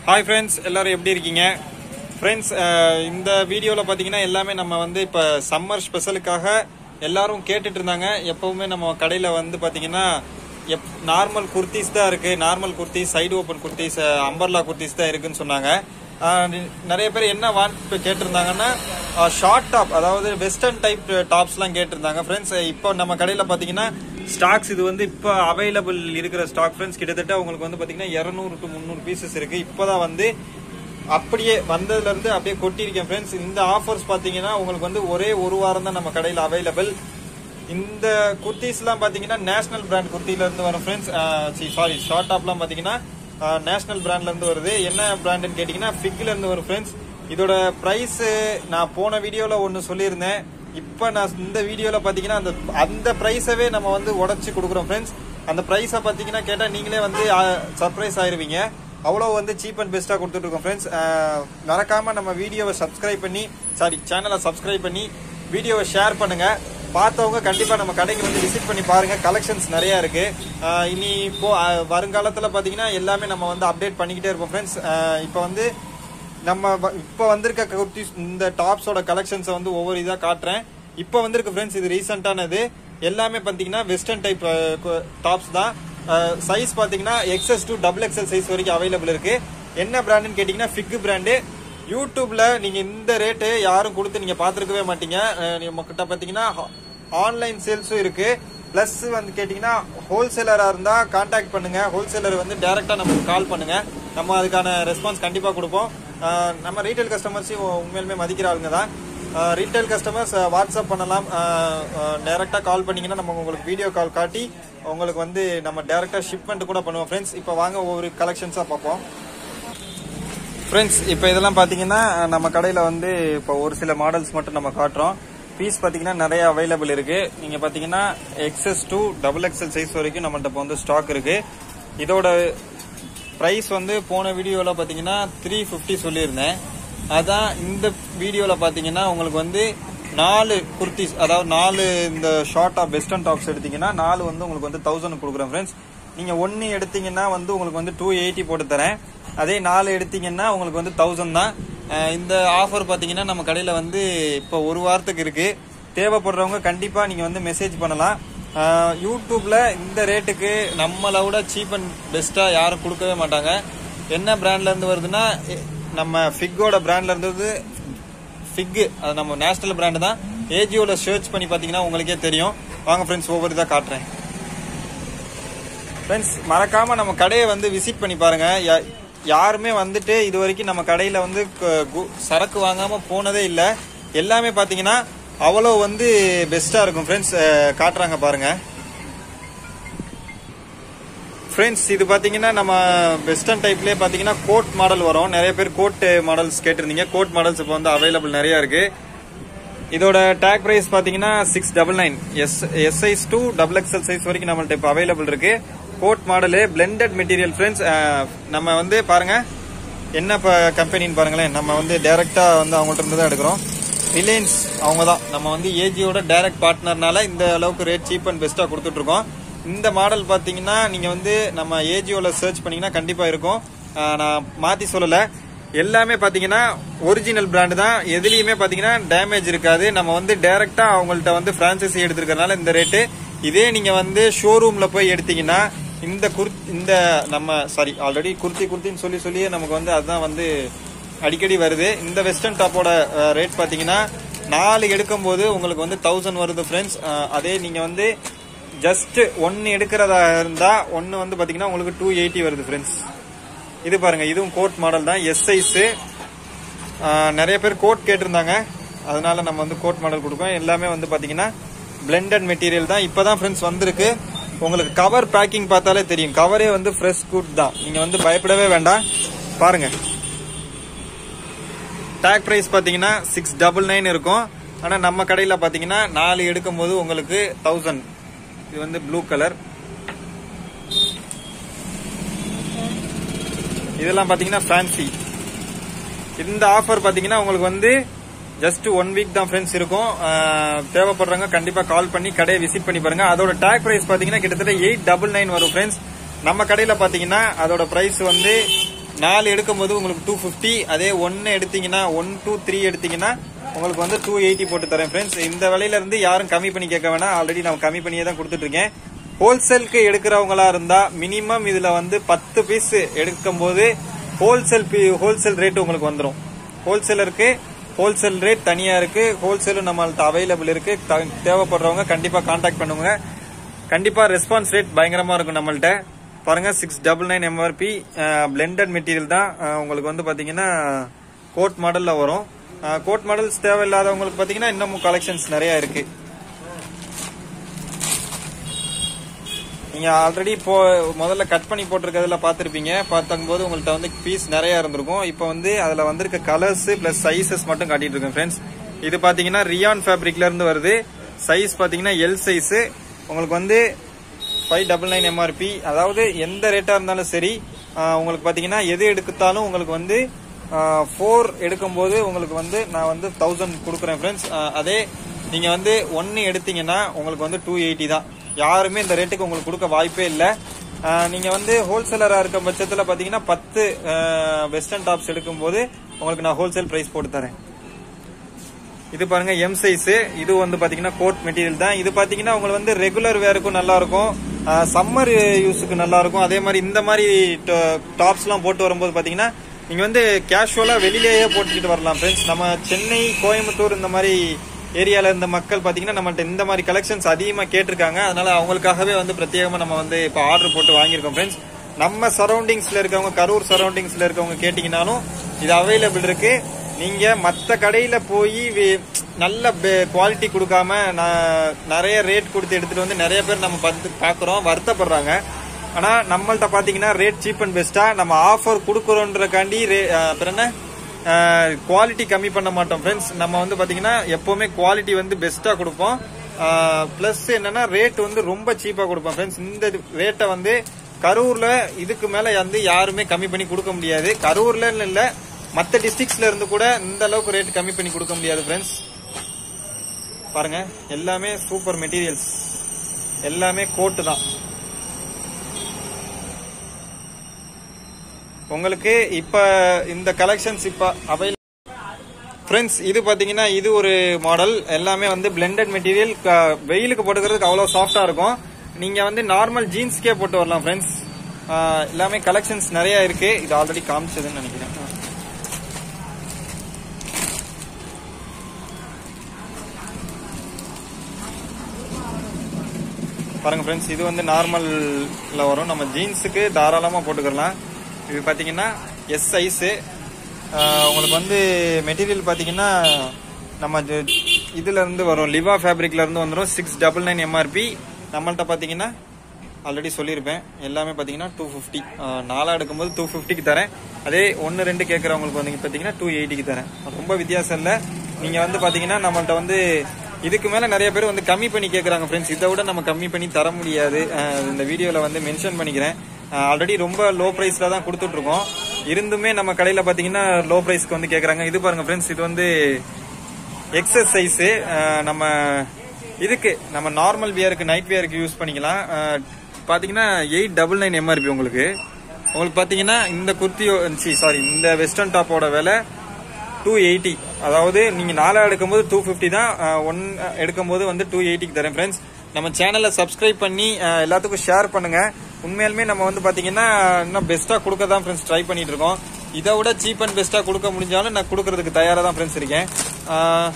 hi friends எல்லாரும் எப்படி இருக்கீங்க ஃப்ரெண்ட்ஸ் இந்த வீடியோவில் பார்த்தீங்கன்னா எல்லாமே நம்ம வந்து இப்போ சம்மர் ஸ்பெஷலுக்காக எல்லாரும் கேட்டுட்டு இருந்தாங்க எப்பவுமே நம்ம கடையில் வந்து பார்த்தீங்கன்னா எப் நார்மல் குர்த்திஸ் தான் இருக்கு normal kurtis side open kurtis umbrella kurtis தான் இருக்குன்னு சொன்னாங்க அஹ், நி- நிறைய பேர் என்ன வாண்ட் கேட்டிருந்தாங்கன்னா ஷார்ட் டாப் அதாவது வெஸ்டர்ன் டைப் டாப்ஸ்லாம் கேட்டிருந்தாங்க ஃப்ரெண்ட்ஸ் இப்போ நம்ம கடையில் பார்த்தீங்கன்னா ஸ்டாக்ஸ் இது வந்து இப்போ அவைலபிள் இருக்கிற ஸ்டாக் ஃப்ரெண்ட்ஸ் கிட்டத்தட்ட உங்களுக்கு வந்து பார்த்தீங்கன்னா இரநூறு டு முந்நூறு பீசஸ் இருக்கு இப்போதான் வந்து அப்படியே வந்ததுல இருந்து அப்படியே கொட்டியிருக்கேன் ஃப்ரெண்ட்ஸ் இந்த ஆஃபர்ஸ் பாத்தீங்கன்னா உங்களுக்கு வந்து ஒரே ஒரு வாரம் தான் நம்ம கடையில் அவைலபிள் இந்த குர்த்திஸ்லாம் பாத்தீங்கன்னா நேஷனல் பிராண்ட் குர்த்தில இருந்து வரும் ஃப்ரெண்ட்ஸ் சாரி ஷார்ட் டாப்லாம் பாத்தீங்கன்னா நேஷனல் பிராண்ட்ல இருந்து வருது என்ன பிராண்டுன்னு கேட்டீங்கன்னா ஃபிக்ல இருந்து வரும் ஃப்ரெண்ட்ஸ் இதோட பிரைஸ் நான் போன வீடியோல ஒன்னு சொல்லியிருந்தேன் இப்போ நான் இந்த வீடியோல பாத்தீங்கன்னா அந்த அந்த பிரைஸவே நம்ம வந்து உடைச்சு கொடுக்குறோம் ஃப்ரெண்ட்ஸ் அந்த பிரைஸை பாத்தீங்கன்னா கேட்டா நீங்களே வந்து சர்ப்ரைஸ் ஆயிருவீங்க அவ்வளோ வந்து சீப் அண்ட் பெஸ்ட்டாக கொடுத்துட்டு இருக்கோம் ஃப்ரெண்ட்ஸ் மறக்காம நம்ம வீடியோவை சப்ஸ்கிரைப் பண்ணி சாரி சேனலை சப்ஸ்கிரைப் பண்ணி வீடியோவை ஷேர் பண்ணுங்க பார்த்தவங்க கண்டிப்பாக நம்ம கடைக்கு வந்து விசிட் பண்ணி பாருங்க கலெக்ஷன்ஸ் நிறைய இருக்கு அஹ் இனி இப்போ அஹ், வருங்காலத்தில் பார்த்தீங்கன்னா எல்லாமே நம்ம வந்து அப்டேட் பண்ணிக்கிட்டே இருப்போம் ஃப்ரெண்ட்ஸ் இப்போ வந்து நம்ம வ- இப்போ வந்திருக்க குர்த்திஸ் இந்த டாப்ஸோட கலெக்ஷன்ஸை வந்து ஒவ்வொரு இதாக காட்டுறேன் இப்போ வந்திருக்கு ஃப்ரெண்ட்ஸ் இது ரீசெண்டானது எல்லாமே பார்த்தீங்கன்னா வெஸ்டர்ன் டைப் டாப்ஸ் தான் சைஸ் பார்த்தீங்கன்னா XS to double XL size வரைக்கும் அவைலபிள் இருக்கு என்ன பிராண்டுன்னு கேட்டிங்கன்னா ஃபிக் பிராண்டு யூடியூப்ல நீங்க இந்த ரேட்டு யாரும் கொடுத்து நீங்க பார்த்துருக்கவே மாட்டீங்க அஹ் நம்ம கிட்ட பார்த்தீங்கன்னா ஆன்லைன் சேல்ஸும் இருக்கு பிளஸ் வந்து கேட்டிங்கன்னா ஹோல்சேலரா இருந்தா கான்டாக்ட் பண்ணுங்க ஹோல்சேலர் வந்து டைரக்டா நமக்கு கால் பண்ணுங்க நம்ம அதுக்கான ரெஸ்பான்ஸ் கண்டிப்பா கொடுப்போம் அஹ் நம்ம ரீட்டைல் கஸ்டமர்ஸையும் உண்மையிலுமே மதிக்கிற ஆளுங்க தான் ரீட்டைல் கஸ்டமர்ஸ் வாட்ஸ்அப் பண்ணலாம் டைரக்டா கால் பண்ணீங்கன்னா நம்ம உங்களுக்கு வீடியோ கால் காட்டி உங்களுக்கு வந்து நம்ம டைரக்டா ஷிப்மெண்ட் கூட பண்ணுவோம் ஃப்ரெண்ட்ஸ் இப்போ வாங்க ஒவ்வொரு கலெக்ஷன்ஸா பார்ப்போம் ஃப்ரெண்ட்ஸ் இப்போ இதெல்லாம் பார்த்தீங்கன்னா நம்ம கடையில் வந்து இப்போ ஒரு சில மாடல்ஸ் மட்டும் நம்ம காட்டுறோம் பீஸ் பார்த்தீங்கன்னா நிறைய அவைலபிள் இருக்கு நீங்கள் பார்த்தீங்கன்னா XS to double XL size வரைக்கும் நம்மள்ட்ட இப்போ வந்து ஸ்டாக் இருக்கு இதோட ப்ரைஸ் வந்து போன வீடியோவில் பார்த்தீங்கன்னா த்ரீ ஃபிஃப்டி சொல்லியிருந்தேன் அதான் இந்த வீடியோவில் பார்த்தீங்கன்னா உங்களுக்கு வந்து நாலு குர்த்திஸ் அதாவது நாலு இந்த ஷார்ட் டாப் வெஸ்டர்ன் டாப்ஸ் எடுத்தீங்கன்னா நாலு வந்து உங்களுக்கு வந்து தௌசண்ட் கொடுக்குறேன் ஃப்ரெண்ட்ஸ் நீங்கள் ஒன்று எடுத்தீங்கன்னா வந்து உங்களுக்கு வந்து டூ எயிட்டி போட்டு தரேன் அதே நாலு எடுத்தீங்கன்னா உங்களுக்கு வந்து தௌசண்ட் தான் அஹ் இந்த ஆஃபர் பார்த்தீங்கன்னா நம்ம கடையில் வந்து இப்போ ஒரு வாரத்துக்கு இருக்கு தேவைப்படுறவங்க கண்டிப்பாக நீங்கள் வந்து மெசேஜ் பண்ணலாம் அஹ் யூடியூப்ல இந்த ரேட்டுக்கு நம்மளை விட சீப் அண்ட் பெஸ்ட்டாக யாரும் கொடுக்கவே மாட்டாங்க என்ன பிராண்ட்ல இருந்து வருதுன்னா எ- நம்ம ஃபிக்கோட பிராண்ட்ல இருந்தது ஃபிக் அது நம்ம நேஷனல் பிராண்டு தான் ஏஜியோல சர்ச் பண்ணி பார்த்தீங்கன்னா உங்களுக்கே தெரியும் வாங்க ஃப்ரெண்ட்ஸ் ஒவ்வொரு இதாக காட்டுறேன் ஃப்ரெண்ட்ஸ் மறக்காம நம்ம கடையை வந்து விசிட் பண்ணி பாருங்க யா- யாருமே வந்துட்டு இது வரைக்கும் நம்ம கடையில வந்து க- கு- சரக்கு வாங்காம போனதே இல்லை எல்லாமே பாத்தீங்கன்னா அவ்வளோ வந்து பெஸ்டா இருக்கும் ஃப்ரெண்ட்ஸ் காட்டுறாங்க பாருங்க ஃப்ரெண்ட்ஸ் இது பாத்தீங்கன்னா நம்ம வெஸ்டர்ன் டைப்லயே பாத்தீங்கன்னா கோட் மாடல் வரும் நிறைய பேர் கோட் மாடல்ஸ் கேட்டிருந்தீங்க கோட் மாடல்ஸ் இப்போ வந்து அவைலபிள் நிறைய இருக்கு இதோட டேக் பிரைஸ் பாத்தீங்கன்னா six double nine S S size to double XL size வரைக்கும் நம்மள்ட்ட இப்போ அவைலபிள் இருக்கு coat model blended material friends நம்ம வந்து பாருங்க என்ன இப்போ கம்பெனின்னு பாருங்களேன் நம்ம வந்து டைரக்டா வந்து அவங்கள்ட்ட இருந்து தான் எடுக்கிறோம் ரிலையன்ஸ் அவங்க தான் நம்ம வந்து ஏஜியோட டைரக்ட் பார்ட்னர்னால இந்த அளவுக்கு ரேட் சீப் அண்ட் பெஸ்ட்டாக கொடுத்துட்டு இருக்கோம் இந்த மாடல் பார்த்தீங்கன்னா நீங்கள் வந்து நம்ம ஏஜியோவில் சர்ச் பண்ணீங்கன்னா கண்டிப்பாக இருக்கும் அஹ் நான் மாற்றி சொல்லலை எல்லாமே பாத்தீங்கன்னா ஒரிஜினல் பிராண்ட் தான் எதுலயுமே பாத்தீங்கன்னா டேமேஜ் இருக்காது நம்ம வந்து டைரக்டா அவங்கள்ட்ட வந்து பிரான்சைசி எடுத்திருக்கறனால இந்த ரேட்டு இதே நீங்க வந்து ஷோரூம்ல போய் எடுத்தீங்கன்னா இந்த குர் இந்த நம்ம சாரி ஆல்ரெடி குர்த்தி குர்த்தின்னு சொல்லி சொல்லியே நமக்கு வந்து அதுதான் வந்து அடிக்கடி வருது இந்த வெஸ்டர்ன் டாப்போட ரேட் பாத்தீங்கன்னா நாலு எடுக்கும்போது உங்களுக்கு வந்து தௌசண்ட் வருது ஃப்ரெண்ட்ஸ் அதே நீங்க வந்து ஜஸ்ட் ஒன்னு எடுக்கிறதா இருந்தா ஒன்னு வந்து பாத்தீங்கன்னா உங்களுக்கு டூ எயிட்டி வருது ஃப்ரெண்ட்ஸ் இது பாருங்க இதுவும் கோட் மாடல் தான் எஸ் சைஸ் நிறைய பேர் கோட் கேட்டிருந்தாங்க அதனால நம்ம வந்து கோட் மாடல் கொடுக்கோம் எல்லாமே வந்து பாத்தீங்கன்னா பிளெண்டட் மெட்டீரியல் தான் இப்பதான் ஃப்ரெண்ட்ஸ் வந்திருக்கு உங்களுக்கு கவர் பேக்கிங் பார்த்தாலே தெரியும் கவரே வந்து ஃப்ரெஷ் குட் தான் நீங்க வந்து பயப்படவே வேண்டாம் பாருங்க டேக் பிரைஸ் பாத்தீங்கன்னா சிக்ஸ் டபுள் நைன் இருக்கும் ஆனா நம்ம கடையில பாத்தீங்கன்னா நாலு எடுக்கும் போது உங்களுக்கு தௌசண்ட் இது வந்து ப்ளூ கலர் இதெல்லாம் பாத்தீங்கன்னா ஃபேன்சி இந்த ஆஃபர் பாத்தீங்கன்னா உங்களுக்கு வந்து ஜஸ்ட் ஒன் வீக் தான் ஃப்ரெண்ட்ஸ் இருக்கும் அஹ், தேவைப்படுறவங்க கண்டிப்பா கால் பண்ணி கடையை விசிட் பண்ணி பாருங்க அதோட டேக் பிரைஸ் பாத்தீங்கன்னா கிட்டத்தட்ட எயிட் டபுள் நைன் வரும் ஃப்ரெண்ட்ஸ் நம்ம கடையில பாத்தீங்கன்னா அதோட பிரைஸ் வந்து நாலு எடுக்கும்போது உங்களுக்கு டூ ஃபிஃப்டி அதே ஒன்று எடுத்தீங்கன்னா ஒன் டூ த்ரீ எடுத்தீங்கன்னா உங்களுக்கு வந்து டூ எயிட்டி போட்டு தரேன் ஃப்ரெண்ட்ஸ் இந்த விலையில இருந்து யாரும் கம்மி பண்ணி கேட்க வேணாம் ஆல்ரெடி நான் கம்மி பண்ணியே தான் கொடுத்துட்டு இருக்கேன் ஹோல்சேலுக்கு எடுக்கிறவங்களா இருந்தா மினிமம் இதுல வந்து பத்து பீஸ் எடுக்கும்போது ஹோல்சேல் ஹோல்சேல் ரேட் உங்களுக்கு வந்துடும் ஹோல்சேலருக்கு ஹோல்சேல் ரேட் தனியா இருக்கு ஹோல்சேலும் நம்மள்ட்ட அவைலபிள் இருக்கு த- தேவைப்படுறவங்க கண்டிப்பா கான்டாக்ட் பண்ணுங்க கண்டிப்பா ரெஸ்பான்ஸ் ரேட் பயங்கரமா இருக்கும் நம்மள்ட்ட பாருங்க six double nine MRP blended material தான் அஹ், உங்களுக்கு வந்து பாத்தீங்கன்னா கோட் மாடல்ல வரும் கோட் மாடல்ஸ் தேவையில்லாதவங்களுக்கு பாத்தீங்கன்னா இன்னமும் கலெக்ஷன்ஸ் நிறைய இருக்கு நீங்க ஆல்ரெடி இப்போ முதல்ல கட் பண்ணி போட்டிருக்கிறதுல பார்த்திருப்பீங்க பார்த்தும்போது உங்கள்ட்ட வந்து பீஸ் நிறைய இருந்திருக்கும் இப்போ வந்து அதுல வந்திருக்க கலர்ஸ் பிளஸ் சைசஸ் மட்டும் காட்டிட்டு இருக்கேன் ஃப்ரெண்ட்ஸ் இது பாத்தீங்கன்னா ரியான் ஃபேப்ரிக்ல இருந்து வருது சைஸ் பாத்தீங்கன்னா எல் சைஸ் உங்களுக்கு வந்து ஃபைவ் டபுள் நைன் எம்ஆர்பி அதாவது எந்த ரேட்டா இருந்தாலும் சரி ஆஹ் உங்களுக்கு பாத்தீங்கன்னா எது எடுத்தாலும் உங்களுக்கு வந்து ஃபோர் எடுக்கும்போது உங்களுக்கு வந்து நான் வந்து தௌசண்ட் கொடுக்குறேன் ஃப்ரெண்ட்ஸ் அதே நீங்க வந்து ஒன்னு எடுத்தீங்கன்னா உங்களுக்கு வந்து டூ எயிட்டி தான் யாருமே இந்த ரேட்டுக்கு உங்களுக்கு கொடுக்க வாய்ப்பே இல்லை நீங்க வந்து ஹோல்சேலரா இருக்க பட்சத்துல பாத்தீங்கன்னா பத்து வெஸ்டர்ன் டாப்ஸ் எடுக்கும்போது உங்களுக்கு நான் ஹோல்சேல் பிரைஸ் போட்டு தரேன் இது பாருங்க எம் சைஸ் இது வந்து பாத்தீங்கன்னா கோட் மெட்டீரியல் தான் இது பாத்தீங்கன்னா உங்களுக்கு வந்து ரெகுலர் வேருக்கும் நல்லா இருக்கும் சம்மர் யூஸுக்கு நல்லா இருக்கும் அதே மாதிரி இந்த மாதிரி டாப்ஸ் எல்லாம் போட்டு வரும்போது பாத்தீங்கன்னா நீங்க வந்து கேஷுவலா வெளியிலேயே போட்டுக்கிட்டு வரலாம் ஃப்ரெண்ட்ஸ் நம்ம சென்னை கோயம்புத்தூர் இந்த மாதிரி ஏரியால இருந்த மக்கள் பாத்தீங்கன்னா நம்மள்ட்ட இந்த மாதிரி கலெக்ஷன்ஸ் அதிகமா கேட்டிருக்காங்க அதனால அவங்களுக்காகவே வந்து பிரத்யேகமா நம்ம வந்து இப்போ ஆர்டர் போட்டு வாங்கியிருக்கோம் ஃப்ரெண்ட்ஸ் நம்ம சரௌண்டிங்ஸ்ல இருக்கவங்க கரூர் சரௌண்டிங்ஸ்ல இருக்கவங்க கேட்டீங்கன்னாலும் இது அவைலபிள் இருக்கு நீங்க மத்த கடையில போய் வே- நல்ல குவாலிட்டி கொடுக்காம நான் நிறைய ரேட் கொடுத்து எடுத்துட்டு வந்து நிறைய பேர் நம்ம பார்த்து பாக்குறோம் வருத்தப்படுறாங்க ஆனா நம்மள்ட்ட பாத்தீங்கன்னா ரேட் சீப் அண்ட் பெஸ்டா நம்ம ஆஃபர் கொடுக்குறோன்றக்காண்டி ரே- அஹ் அப்புறம் என்ன குவாலிட்டி கம்மி பண்ண மாட்டோம் ஃப்ரெண்ட்ஸ் நம்ம வந்து பாத்தீங்கன்னா எப்பவுமே குவாலிட்டி வந்து பெஸ்டா கொடுப்போம் பிளஸ் என்னன்னா ரேட் வந்து ரொம்ப சீப்பா கொடுப்போம் ஃப்ரெண்ட்ஸ் இந்த ரேட்டை வந்து கரூர்ல இதுக்கு மேல வந்து யாருமே கம்மி பண்ணி கொடுக்க முடியாது கரூர்ல இல்ல மத்த டிஸ்ட்ரிக்ட்ஸ்ல இருந்து கூட இந்த அளவுக்கு ரேட் கம்மி பண்ணி கொடுக்க முடியாது ஃப்ரெண்ட்ஸ் பாருங்க எல்லாமே சூப்பர் மெட்டீரியல்ஸ் எல்லாமே கோட்டு தான் உங்களுக்கு இப்ப இந்த கலெக்ஷன்ஸ் இப்ப அவைல் ஃப்ரெண்ட்ஸ் இது பாத்தீங்கன்னா இது ஒரு மாடல் எல்லாமே வந்து பிளெண்டட் மெட்டீரியல் வெயிலுக்கு போட்டுக்கிறதுக்கு அவ்வளவு சாஃப்டா இருக்கும் நீங்க வந்து நார்மல் ஜீன்ஸ்க்கே போட்டு வரலாம் ஃப்ரெண்ட்ஸ் எல்லாமே கலெக்ஷன்ஸ் நிறைய இருக்கு இது ஆல்ரெடி காமிச்சதுன்னு நினைக்கிறேன் பாருங்க ஃப்ரெண்ட்ஸ் இது வந்து நார்மல்ல வரும் நம்ம ஜீன்ஸுக்கு தாராளமா போட்டுக்கலாம் இது பாத்தீங்கன்னா எஸ் சைஸ் உங்களுக்கு வந்து மெட்டீரியல் பாத்தீங்கன்னா நம்ம ஜ- இதுல இருந்து வரும் லிவா ஃபேப்ரிக்ல இருந்து வந்துடும் சிக்ஸ் டபுள் நைன் எம்ஆர்பி நம்மள்ட்ட பாத்தீங்கன்னா ஆல்ரெடி சொல்லியிருப்பேன் எல்லாமே பாத்தீங்கன்னா டூ ஃபிஃப்டி நாலா எடுக்கும்போது டூ ஃபிஃப்டிக்கு தரேன் அதே ஒன்று ரெண்டு கேட்குறவங்களுக்கு வந்து பாத்தீங்கன்னா டூ எயிட்டிக்கு தரேன் ரொம்ப வித்தியாசம் இல்லை நீங்க வந்து பாத்தீங்கன்னா நம்மள்ட்ட வந்து இதுக்கு மேல நிறைய பேர் வந்து கம்மி பண்ணி கேக்குறாங்க ஃப்ரெண்ட்ஸ் இதை விட நம்ம கம்மி பண்ணி தர முடியாது அஹ் இந்த வீடியோல வந்து மென்ஷன் பண்ணிக்கிறேன் ஆல்ரெடி ரொம்ப லோ பிரைஸ்ல தான் கொடுத்துட்டு இருக்கோம் இருந்துமே நம்ம கடையில பாத்தீங்கன்னா லோ பிரைஸ்க்கு வந்து கேக்குறாங்க இது பாருங்க ஃப்ரெண்ட்ஸ் இது வந்து எக்ஸஸ் சைஸ் நம்ம இதுக்கு நம்ம நார்மல் வியருக்கு நைட் வியருக்கு யூஸ் பண்ணிக்கலாம் அஹ் பாத்தீங்கன்னா எயிட் டபுள் நைன் எம்ஆர்பி உங்களுக்கு உங்களுக்கு பாத்தீங்கன்னா இந்த குர்த்தியோ சாரி இந்த வெஸ்டர்ன் டாப்போட விலை டூ எயிட்டி அதாவது நீங்க நாலா எடுக்கும்போது டூ ஃபிஃப்டி தான் ஒன் எடுக்கும்போது வந்து டூ எயிட்டிக்கு தரேன் ஃப்ரெண்ட்ஸ் நம்ம சேனலை சப்ஸ்கிரைப் பண்ணி அஹ், எல்லாத்துக்கும் ஷேர் பண்ணுங்க உண்மையாலுமே நம்ம வந்து பாத்தீங்கன்னா இன்னும் பெஸ்டா கொடுக்க தான் ஃப்ரெண்ட்ஸ் ட்ரை பண்ணிட்டு இருக்கோம் இதை விட சீப் அண்ட் பெஸ்டா கொடுக்க முடிஞ்சாலும் நான் கொடுக்கறதுக்கு தயாரா தான் ஃப்ரெண்ட்ஸ் இருக்கேன் அஹ்,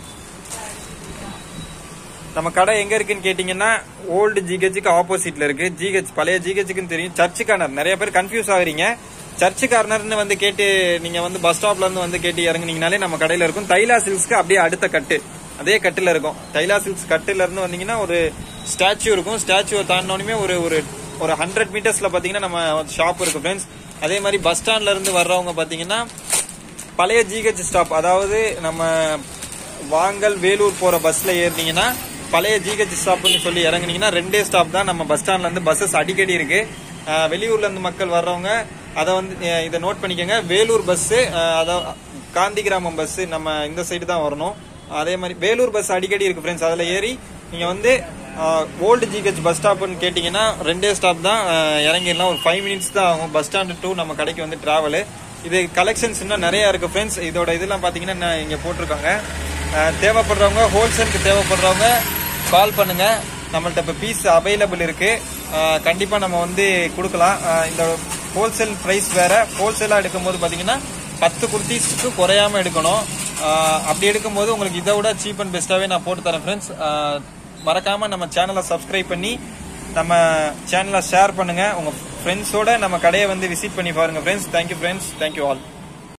நம்ம கடை எங்க இருக்குன்னு கேட்டீங்கன்னா ஓல்டு ஜிஹெச்சுக்கு ஆப்போசிட்ல இருக்கு ஜிஹெச் பழைய ஜிஹெச்சுக்குன்னு தெரியும் சர்ச் கார்னர் நிறைய பேர் கன்ஃபியூஸ் ஆகுறீங்க சர்ச் கார்னர்னு வந்து கேட்டு நீங்க வந்து பஸ் ஸ்டாப்ல இருந்து வந்து கேட்டு இறங்குனீங்கனாலே நம்ம கடையில இருக்கும் தைலா சில்க்ஸ்க்கு அப்படியே அடுத்த கட்டு அதே கட்டுல இருக்கும் தைலா சில்க்ஸ் கட்டுல இருந்து வந்தீங்கன்னா ஒரு ஸ்டாச்சு இருக்கும் ஸ்டாச்சுவை தாண்டினோடனே ஒரு ஒரு ஒரு ஹண்ட்ரட் மீட்டர்ஸ்ல பாத்தீங்கன்னா நம்ம ஷாப் இருக்கு ஃப்ரெண்ட்ஸ் அதே மாதிரி பஸ் ஸ்டாண்ட்ல இருந்து வர்றவங்க பாத்தீங்கன்னா பழைய ஜிஹெச் ஸ்டாப் அதாவது நம்ம வாங்கல் வேலூர் போற பஸ்ல ஏறினீங்கன்னா பழைய ஜிஹெச் ஸ்டாப்னு சொல்லி இறங்குனீங்கன்னா ரெண்டே ஸ்டாப் தான் நம்ம பஸ் ஸ்டாண்ட்ல இருந்து பஸ்ஸஸ் அடிக்கடி இருக்கு அஹ் வெளியூர்ல இருந்து மக்கள் வர்றவங்க அதை வந்து அஹ் இதை நோட் பண்ணிக்கோங்க வேலூர் பஸ் அதாவது காந்தி கிராமம் பஸ் நம்ம இந்த சைடு தான் வரணும் அதே மாதிரி வேலூர் பஸ் அடிக்கடி இருக்கு ஃப்ரெண்ட்ஸ் அதுல ஏறி நீங்க வந்து ஓல்டு ஜிஹெச் பஸ் ஸ்டாப்னு கேட்டிங்கன்னா ரெண்டே ஸ்டாப் தான் அஹ், இறங்கிடலாம் ஒரு ஃபைவ் மினிட்ஸ் தான் ஆகும் பஸ் ஸ்டாண்டு டு நம்ம கடைக்கு வந்து டிராவல் இது கலெக்ஷன்ஸ் இன்னும் நிறைய இருக்கு ஃப்ரெண்ட்ஸ் இதோட இதெல்லாம் பார்த்தீங்கன்னா நான் இங்கே போட்டிருக்காங்க அஹ், தேவைப்படுறவங்க ஹோல்சேலுக்கு தேவைப்படுறவங்க கால் பண்ணுங்க நம்மள்ட்ட இப்போ பீஸ் அவைலபிள் இருக்கு அஹ், கண்டிப்பா நம்ம வந்து கொடுக்கலாம் அஹ், இந்த ஹோல்சேல் ப்ரைஸ் வேற ஹோல்சேலாக எடுக்கும்போது பார்த்தீங்கன்னா பத்து குர்த்திஸ்க்கு குறையாம எடுக்கணும் அஹ், அப்படி எடுக்கும்போது உங்களுக்கு இதை விட சீப் அண்ட் பெஸ்ட்டாகவே நான் போட்டு தரேன் ஃப்ரெண்ட்ஸ் மறக்காம நம்ம சேனலை சப்ஸ்கிரைப் பண்ணி நம்ம சேனலை ஷேர் பண்ணுங்க உங்க ஃப்ரெண்ட்ஸோட நம்ம கடையை வந்து விசிட் பண்ணி பாருங்க friends thank you friends thank you all